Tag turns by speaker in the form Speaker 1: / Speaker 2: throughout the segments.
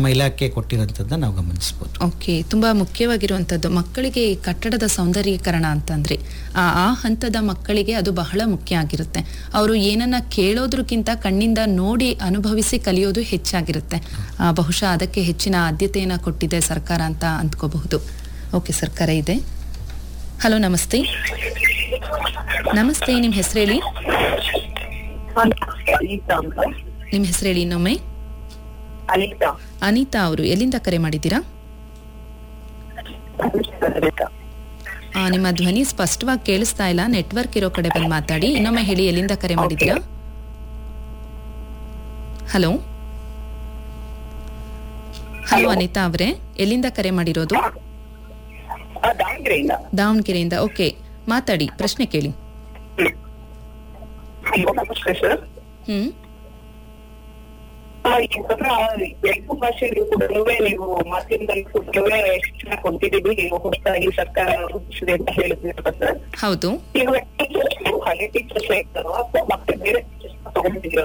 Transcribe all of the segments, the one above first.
Speaker 1: ನಮ್ಮ ಇಲಾಖೆ ಕೊಟ್ಟಿರೋಂಥದ್ದನ್ನ ನಾವು ಗಮನಿಸ್ಬೋದು
Speaker 2: ಓಕೆ ತುಂಬಾ ಮುಖ್ಯವಾಗಿರುವಂಥದ್ದು ಮಕ್ಕಳಿಗೆ ಈ ಕಟ್ಟಡದ ಸೌಂದರ್ಯೀಕರಣ ಅಂತಂದ್ರೆ ಆ ಆ ಹಂತದ ಮಕ್ಕಳಿಗೆ ಅದು ಬಹಳ ಮುಖ್ಯ ಆಗಿರುತ್ತೆ ಅವರು ಏನನ್ನ ಕೇಳೋದ್ರಕ್ಕಿಂತ ಕಣ್ಣಿಂದ ನೋಡಿ ಅನುಭವಿಸಿ ಕಲಿಯೋದು ಹೆಚ್ಚಾಗಿರುತ್ತೆ ಆ, ಬಹುಶಃ ಅದಕ್ಕೆ ಹೆಚ್ಚಿನ ಆದ್ಯತೆಯನ್ನ ಕೊಟ್ಟಿದೆ ಸರ್ಕಾರ ಅಂತ ಅಂದ್ಕೋಬಹುದು ಓಕೆ ಸರ್ಕಾರ ಇದೆ ಹಲೋ ನಮಸ್ತೆ ನಮಸ್ತೆ ನಿಮ್ಮ ಹೆಸರು ಹೇಳಿ
Speaker 3: ಅನಿತಾ ಅಂತ
Speaker 2: ನಿಮ್ಮ ಹೆಸರು ಹೇಳಿ ಇನ್ನೊಮ್ಮೆ
Speaker 3: ಅನಿತಾ
Speaker 2: ಅನಿತಾ ಅವರು ಎಲ್ಲಿಂದ ಕರೆ ಮಾಡಿದ್ದೀರಾ
Speaker 3: ಅನಿತಾ
Speaker 2: ಆ, ನಿಮ್ಮ ಧ್ವನಿ ಸ್ಪಷ್ಟವಾಗಿ ಕೇಳಿಸ್ತಾ ಇಲ್ಲ ನೆಟ್ವರ್ಕ್ ಇರೋ ಕಡೆ ಬಂದು ಮಾತಾಡಿ ಇನ್ನೊಮ್ಮೆ ಹೇಳಿ ಎಲ್ಲಿಂದ ಕರೆ ಮಾಡಿದ್ದೀರಾ ಹಲೋ ಹಲೋ ಅನಿತಾ ಅವರೇ ಎಲ್ಲಿಂದ ಕರೆ ಮಾಡಿರೋದು
Speaker 3: ಆ, ದಾವಣಗೆರೆಯಿಂದ
Speaker 2: ದಾವಣಗೆರೆಯಿಂದ ಓಕೆ ಮಾತಾಡಿ ಪ್ರಶ್ನೆ ಕೇಳಿ
Speaker 3: ಹಲೋ ನಮಸ್ತೆ ಸರ್
Speaker 2: ಹ್ಮ್
Speaker 3: ಆ, ಇವಾಗ ಎರಡು ಭಾಷೆಗಳು ಕೂಡ ನೀವು ಮಾಧ್ಯಮದಲ್ಲಿ ಕೂಡ ಶಿಕ್ಷಣ ಕೊಡ್ತಿದ್ದೀವಿ ನೀವು ಹೊಸದಾಗಿ ಸರ್ಕಾರ ರೂಪಿಸಿದೆ ಅಂತ ಹೇಳಿದ್ರಲ್ಲ ಸರ್
Speaker 2: ಹೌದು
Speaker 3: ಇವಾಗ ಟೀಚರ್ಸ್ ಹಳೆ ಟೀಚರ್ಸ್ ಇರ್ತಾರೋ ಅಥವಾ ಮತ್ತೆ ಬೇರೆ ಟೀಚರ್ಸ್ ತಗೊಂಡಿದ್ದೀರೋ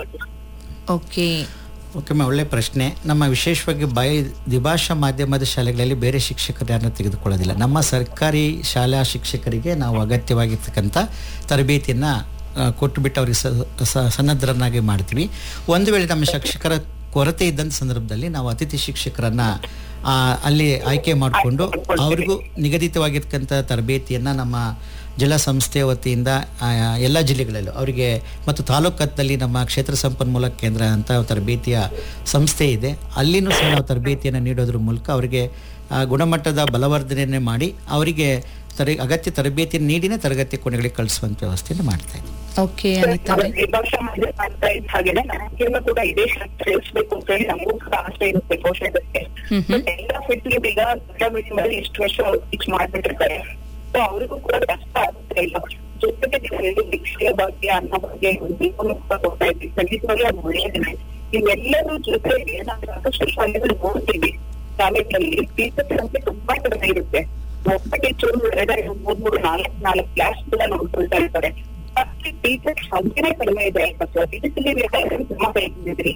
Speaker 2: ಓಕೆ
Speaker 1: ಓಕೆ ಮ ಒಳ್ಳೆ ಪ್ರಶ್ನೆ ನಮ್ಮ ವಿಶೇಷವಾಗಿ ಬೈ ದ್ವಿಭಾಷಾ ಮಾಧ್ಯಮದ ಶಾಲೆಗಳಲ್ಲಿ ಬೇರೆ ಶಿಕ್ಷಕರು ಯಾರನ್ನ ತೆಗೆದುಕೊಳ್ಳೋದಿಲ್ಲ ನಮ್ಮ ಸರ್ಕಾರಿ ಶಾಲಾ ಶಿಕ್ಷಕರಿಗೆ ನಾವು ಅಗತ್ಯವಾಗಿರ್ತಕ್ಕಂಥ ತರಬೇತಿಯನ್ನು ಕೊಟ್ಟುಬಿಟ್ಟು ಅವರಿಗೆ ಸ- ಸ- ಸನ್ನದ್ಧರನ್ನಾಗಿ ಮಾಡ್ತೀವಿ ಒಂದು ವೇಳೆ ನಮ್ಮ ಶಿಕ್ಷಕರ ಕೊರತೆ ಇದ್ದಂಥ ಸಂದರ್ಭದಲ್ಲಿ ನಾವು ಅತಿಥಿ ಶಿಕ್ಷಕರನ್ನ ಆ, ಅಲ್ಲಿ ಆಯ್ಕೆ ಮಾಡಿಕೊಂಡು ಅವರಿಗೂ ನಿಗದಿತವಾಗಿರ್ತಕ್ಕಂಥ ತರಬೇತಿಯನ್ನು ನಮ್ಮ ಜಿಲ್ಲಾ ಸಂಸ್ಥೆಯ ವತಿಯಿಂದ ಆ, ಎಲ್ಲ ಜಿಲ್ಲೆಗಳಲ್ಲೂ ಅವರಿಗೆ ಮತ್ತು ತಾಲೂಕು ಹಂತದಲ್ಲಿ ನಮ್ಮ ಕ್ಷೇತ್ರ ಸಂಪನ್ಮೂಲ ಕೇಂದ್ರ ಅಂತ ತರಬೇತಿಯ ಸಂಸ್ಥೆ ಇದೆ ಅಲ್ಲಿನೂ ಸಹ ನಾವು ತರಬೇತಿಯನ್ನು ನೀಡೋದ್ರ ಮೂಲಕ ಅವರಿಗೆ ಆ, ಗುಣಮಟ್ಟದ ಬಲವರ್ಧನೆಯನ್ನೇ ಮಾಡಿ ಅವರಿಗೆ ತರ ಅಗತ್ಯ ತರಬೇತಿ ನೀಡಿನೇ ತರಗತಿ ಕೋಣೆಗಳಿಗೆ ಕಳಿಸುವಂಥ ವ್ಯವಸ್ಥೆಯನ್ನು ಮಾಡ್ತಾ ಇದ್ದೀವಿ
Speaker 2: ಓಕೆ ಅನಿತಾ ಅವರೇ
Speaker 3: ದ್ವಿಭಾಷಾ ಮಾಧ್ಯಮ ಮಾಡ್ತಾ ಇದ್ದ ಹಾಗೇನೆ ನಮಗೆಲ್ಲ ಕೂಡ ಇದೇ ಸೇರಿಸ್ಬೇಕು ಅಂತ ಹೇಳಿ ನಮಗೂ ಕೂಡ ಆಸೆ ಇರುತ್ತೆ ಪೋಷಕರಿಗೆ
Speaker 2: ಹ್ಮ್ ಹ್ಮ್.
Speaker 3: But ಎಲ್ಲ ಫಿಟ್ಲಿ ಈಗ ದೊಡ್ಡ ಮೀಡಿಯಂ ಅಲ್ಲಿ ಇಷ್ಟು ವರ್ಷ ಟೀಚ್ ಮಾಡ್ಬಿಟ್ಟಿರ್ತಾರೆ ಸೊ ಅವರಿಗೂ ಕೂಡ ಕಷ್ಟ ಆಗುತ್ತೆ ಇಲ್ಲ ಜೊತೆಗೆ ನೀವು ಹೇಳಿದ್ರಿ ವಿಷಯ ಬಗ್ಗೆ ಅನ್ನ ಬಗ್ಗೆ ದೀಪವನ್ನು ಕೂಡ ಕೊಡ್ತಾ ಇದ್ವಿ ಖಂಡಿತವಾಗಿ ಅದು ಒಳ್ಳೆಯದಿದೆ ಇವೆಲ್ಲರ ಜೊತೆಗೆ ನಾವು ಸಾಕಷ್ಟು ಶಾಲೆಗಳು ನೋಡ್ತೀವಿ ಶಾಲೆಗಳಲ್ಲಿ ಟೀಚರ್ ಸಂಖ್ಯೆ ತುಂಬಾ ಕಡಿಮೆ ಇರುತ್ತೆ ಒಬ್ಬ ಟೀಚರ್ ಎರಡ ಮೂರ್ ಮೂರು ನಾಲ್ಕು ನಾಲ್ಕು ಕ್ಲಾಸ್ ಕೂಡ ನೋಡ್ಕೊಳ್ತಾ ಇರ್ತಾರೆ ಮತ್ತೆ ಟೀಚರ್ ಸಂಖ್ಯೆನೇ ಕಡಿಮೆ ಇದೆ ಸರ್ ಇದಕ್ಕೆ ನೀವು ತುಂಬಾ ಕೈಗೊಂಡಿದ್ರಿ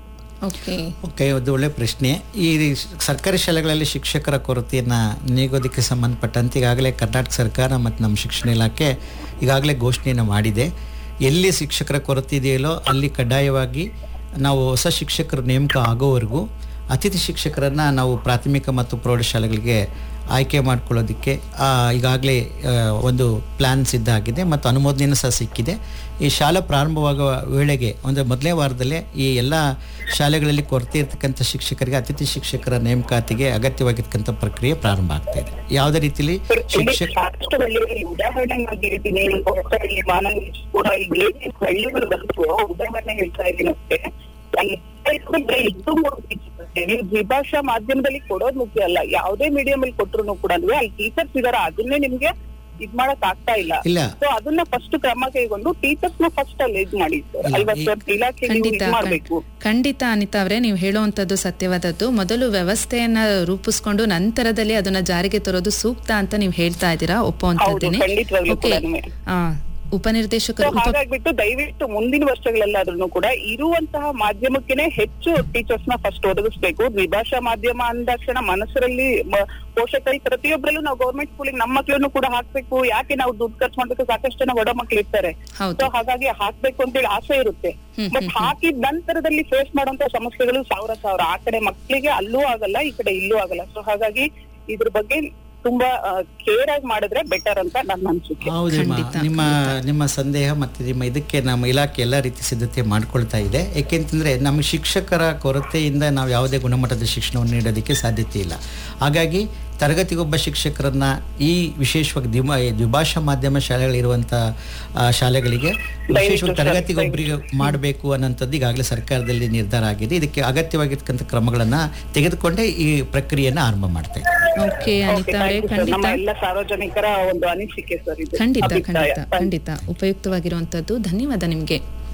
Speaker 2: ಓಕೆ
Speaker 1: ಓಕೆ ಅದು ಒಳ್ಳೆ ಪ್ರಶ್ನೆ ಈ ಸರ್ಕಾರಿ ಶಾಲೆಗಳಲ್ಲಿ ಶಿಕ್ಷಕರ ಕೊರತೆಯನ್ನು ನೀಗೋದಕ್ಕೆ ಸಂಬಂಧಪಟ್ಟಂತೆ ಈಗಾಗಲೇ ಕರ್ನಾಟಕ ಸರ್ಕಾರ ಮತ್ತು ನಮ್ಮ ಶಿಕ್ಷಣ ಇಲಾಖೆ ಈಗಾಗಲೇ ಘೋಷಣೆಯನ್ನು ಮಾಡಿದೆ ಎಲ್ಲಿ ಶಿಕ್ಷಕರ ಕೊರತೆ ಇದೆಯಲ್ಲೋ ಅಲ್ಲಿ ಕಡ್ಡಾಯವಾಗಿ ನಾವು ಹೊಸ ಶಿಕ್ಷಕರ ನೇಮಕ ಆಗೋವರೆಗೂ ಅತಿಥಿ ಶಿಕ್ಷಕರನ್ನು ನಾವು ಪ್ರಾಥಮಿಕ ಮತ್ತು ಪ್ರೌಢಶಾಲೆಗಳಿಗೆ ಆಯ್ಕೆ ಮಾಡ್ಕೊಳ್ಳೋದಕ್ಕೆ ಆ, ಈಗಾಗಲೇ ಆ, ಒಂದು ಪ್ಲ್ಯಾನ್ ಸಿದ್ಧ ಆಗಿದೆ ಮತ್ತು ಅನುಮೋದನೆಯನ್ನು ಸಹ ಸಿಕ್ಕಿದೆ ಈ ಶಾಲಾ ಪ್ರಾರಂಭವಾಗುವ ವೇಳೆಗೆ ಒಂದು ಮೊದಲನೇ ವಾರದಲ್ಲೇ ಈ ಎಲ್ಲ ಶಾಲೆಗಳಲ್ಲಿ ಕೊರತೆ ಇರತಕ್ಕಂಥ ಶಿಕ್ಷಕರಿಗೆ ಅತಿಥಿ ಶಿಕ್ಷಕರ ನೇಮಕಾತಿಗೆ ಅಗತ್ಯವಾಗಿರ್ತಕ್ಕಂಥ ಪ್ರಕ್ರಿಯೆ ಪ್ರಾರಂಭ ಆಗ್ತಾ ಇದೆ ಯಾವುದೇ ರೀತಿಯಲ್ಲಿ
Speaker 3: ಇಲ್ಲಿ
Speaker 1: ಶಿಕ್ಷಕ
Speaker 3: ಸಾಕಷ್ಟು ಹಳ್ಳಿಗಳಲ್ಲಿ ಉದಾಹರಣೆ ಆಗಿರ್ತೀನಿ ಹೊಸಳ್ಳಿ ಮಾನವ ಕೂಡ ಈಗ ಏನೇನು ಹಳ್ಳಿಗಳು ಬಂತು ಉದಾಹರಣೆ ಹೇಳ್ತಾ ಇದ್ದೀನಿ ಅಷ್ಟೇ ಅಲ್ಲಿ ಬರೀ ಇದ್ದು ಮೂರು teachers ಅಷ್ಟೇ. ನೀವು ದ್ವಿಭಾಷಾ ಮಾಧ್ಯಮದಲ್ಲಿ ಕೊಡೋದು ಮುಖ್ಯ ಅಲ್ಲ ಯಾವುದೇ ಮೀಡಿಯಂ ಅಲ್ಲಿ ಕೊಟ್ಟರು ಕೂಡ ಅಲ್ಲಿ ಟೀಚರ್ಸ್ ಇದಾರ ಅದನ್ನೇ ನಿಮ್ಗೆ ಇದ್ ಮಾಡಕ್ ಆಗ್ತಾ ಇಲ್ಲ
Speaker 1: ಇಲ್ಲ
Speaker 3: ಸೊ ಅದನ್ನ ಫಸ್ಟ್ ಕ್ರಮ ಕೈಗೊಂಡು ಟೀಚರ್ಸ್ ನ ಫಸ್ಟ್ ಅಲ್ಲಿ ಇದ್ ಮಾಡಿ sir.
Speaker 1: ಇಲ್ಲ,
Speaker 3: ಅಲ್ವಾ
Speaker 1: ಈ-
Speaker 3: ಸರ್ ಇಲಾಖೆ ನೀವು
Speaker 2: ಖಂಡಿತ
Speaker 3: ಇದ್ ಮಾಡ್ಬೇಕು
Speaker 2: ಖಂಡಿತ ಅನಿತಾ ಅವರೇ ನೀವು ಹೇಳುವಂಥದ್ದು ಸತ್ಯವಾದದ್ದು ಮೊದಲು ವ್ಯವಸ್ಥೆಯನ್ನ ರೂಪಿಸ್ಕೊಂಡು ನಂತರದಲ್ಲಿ ಅದನ್ನ ಜಾರಿಗೆ ತರೋದು ಸೂಕ್ತ ಅಂತ ನೀವು ಹೇಳ್ತಾ ಇದ್ದೀರಾ ಒಪ್ಪುವಂಥದ್ದೇನೆ
Speaker 3: ಹೌದು, ಖಂಡಿತವಾಗ್ಲೂ
Speaker 2: ಓಕೆ
Speaker 3: ಕೂಡಾನುವೆ.
Speaker 2: ಆ,
Speaker 3: ಸೊ
Speaker 2: ಉಪನಿರ್ದೇಶಕರು ಉಪ
Speaker 3: ಹಾಗಾಗ್ಬಿಟ್ಟು ದಯವಿಟ್ಟು ಮುಂದಿನ ವರ್ಷಗಳಲ್ಲಾದ್ರೂ ಕೂಡ ಇರುವಂತಹ ಮಾಧ್ಯಮಕ್ಕೆನೆ ಹೆಚ್ಚು ಟೀಚರ್ಸ್ ನ ಫಸ್ಟ್ ಒದಗಿಸ್ಬೇಕು ದ್ವಿಭಾಷಾ ಮಾಧ್ಯಮ ಅಂದಾಕ್ಷಣ ಮನಸ್ಸರಲ್ಲಿ ಮ- ಪೋಷಕರಿಗೆ ಪ್ರತಿಯೊಬ್ಬರಲ್ಲೂ ನಾವು ಗೌರ್ಮೆಂಟ್ ಸ್ಕೂಲಿಗೆ ನಮ್ಮ ಮಕ್ಕಳನ್ನು ಕೂಡ ಹಾಕ್ಬೇಕು ಯಾಕೆ ನಾವು ದುಡ್ಡು ಖರ್ಚು ಮಾಡ್ಬೇಕು ಸಾಕಷ್ಟು ಜನ ಒಡ ಮಕ್ಳು ಇರ್ತಾರೆ
Speaker 2: ಹೌದು
Speaker 3: ಸೊ ಹಾಗಾಗಿ ಹಾಕ್ಬೇಕು ಅಂತೇಳಿ ಆಸೆ ಇರುತ್ತೆ
Speaker 2: ಹ್ಮ್,
Speaker 3: ಬಟ್ ಹಾಕಿದ ನಂತರದಲ್ಲಿ ಫೇಸ್ ಮಾಡುವಂತ ಸಮಸ್ಯೆಗಳು ಸಾವಿರ ಸಾವಿರ ಆ ಕಡೆ ಮಕ್ಕಳಿಗೆ ಅಲ್ಲೂ ಆಗಲ್ಲ ಈ ಕಡೆ ಇಲ್ಲೂ ಆಗಲ್ಲ ಸೊ ಹಾಗಾಗಿ ಇದ್ರ ಬಗ್ಗೆ ತುಂಬಾ ಕೇರ್ ಆಗಿ ಮಾಡಿದ್ರೆ ಬೆಟರ್ ಅಂತ ನನ್ನ ಅನ್ಸುತ್ತೆ
Speaker 1: ಹೌದಮ್ಮ
Speaker 2: ಖಂಡಿತ,
Speaker 1: ನಿಮ್ಮ ನಿಮ್ಮ ಸಂದೇಹ ಮತ್ತು ನಿಮ್ಮ ಇದಕ್ಕೆ ನಮ್ಮ ಇಲಾಖೆ ಎಲ್ಲ ರೀತಿ ಸಿದ್ಧತೆ ಮಾಡ್ಕೊಳ್ತಾ ಇದೆ ಏಕೆಂತಂದರೆ ನಮ್ಮ ಶಿಕ್ಷಕರ ಕೊರತೆಯಿಂದ ನಾವು ಯಾವುದೇ ಗುಣಮಟ್ಟದ ಶಿಕ್ಷಣವನ್ನು ನೀಡೋದಕ್ಕೆ ಸಾಧ್ಯತೆ ಇಲ್ಲ ಹಾಗಾಗಿ ತರಗತಿಗೊಬ್ಬ ಶಿಕ್ಷಕರನ್ನ ಈ ವಿಶೇಷವಾಗಿ ದ್ವಿಮ ದ್ವಿಭಾಷಾ ಮಾಧ್ಯಮ ಶಾಲೆಗಳಿರುವಂಥ ಆ, ಶಾಲೆಗಳಿಗೆ ವಿಶೇಷವಾಗಿ ತರಗತಿಗೊಬ್ಬರಿಗೆ ಮಾಡಬೇಕು ಅನ್ನೋಂಥದ್ದು ಈಗಾಗಲೇ ಸರ್ಕಾರದಲ್ಲಿ ನಿರ್ಧಾರ ಆಗಿದೆ ಇದಕ್ಕೆ ಅಗತ್ಯವಾಗಿರ್ತಕ್ಕಂಥ ಕ್ರಮಗಳನ್ನು ತೆಗೆದುಕೊಂಡೇ ಈ ಪ್ರಕ್ರಿಯೆಯನ್ನು ಆರಂಭ ಮಾಡ್ತಾ ಇದ್ದೀವಿ
Speaker 2: ಓಕೆ ಅನಿತಾ ಅವರೇ
Speaker 3: Thank you, sir.
Speaker 2: ಖಂಡಿತ
Speaker 3: ನಮ್ಮ ಎಲ್ಲ ಸಾರ್ವಜನಿಕರ ಒಂದು ಅನಿಸಿಕೆ ಸರ್ ಇದು
Speaker 2: ಖಂಡಿತ
Speaker 3: ಅಭಿಪ್ರಾಯ
Speaker 2: ಖಂಡಿತ ಖಂಡಿತ ಉಪಯುಕ್ತವಾಗಿರುವಂಥದ್ದು ಧನ್ಯವಾದ ನಿಮಗೆ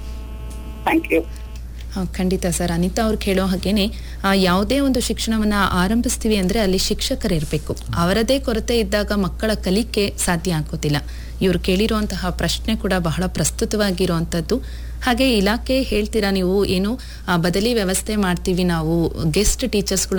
Speaker 3: ಥ್ಯಾಂಕ್ ಯು
Speaker 2: ಆ, ಖಂಡಿತ ಸರ್ ಅನಿತಾ ಅವ್ರು ಕೇಳೋ ಹಾಗೇನೆ ಆ, ಯಾವುದೇ ಒಂದು ಶಿಕ್ಷಣವನ್ನ ಆರಂಭಿಸ್ತೀವಿ ಅಂದ್ರೆ ಅಲ್ಲಿ ಶಿಕ್ಷಕರಿರಬೇಕು ಅವರದೇ ಕೊರತೆ ಇದ್ದಾಗ ಮಕ್ಕಳ ಕಲಿಕೆ ಸಾಧ್ಯ ಆಗೋದಿಲ್ಲ ಇವ್ರು ಕೇಳಿರುವಂತಹ ಪ್ರಶ್ನೆ ಕೂಡ ಬಹಳ ಪ್ರಸ್ತುತವಾಗಿರುವಂಥದ್ದು ಹಾಗೆ ಇಲಾಖೆ ಹೇಳ್ತೀರಾ ನೀವು ಏನು ಆ, ಬದಲಿ ವ್ಯವಸ್ಥೆ ಮಾಡ್ತೀವಿ ನಾವು ಗೆಸ್ಟ್ ಟೀಚರ್ಸ್ಗಳು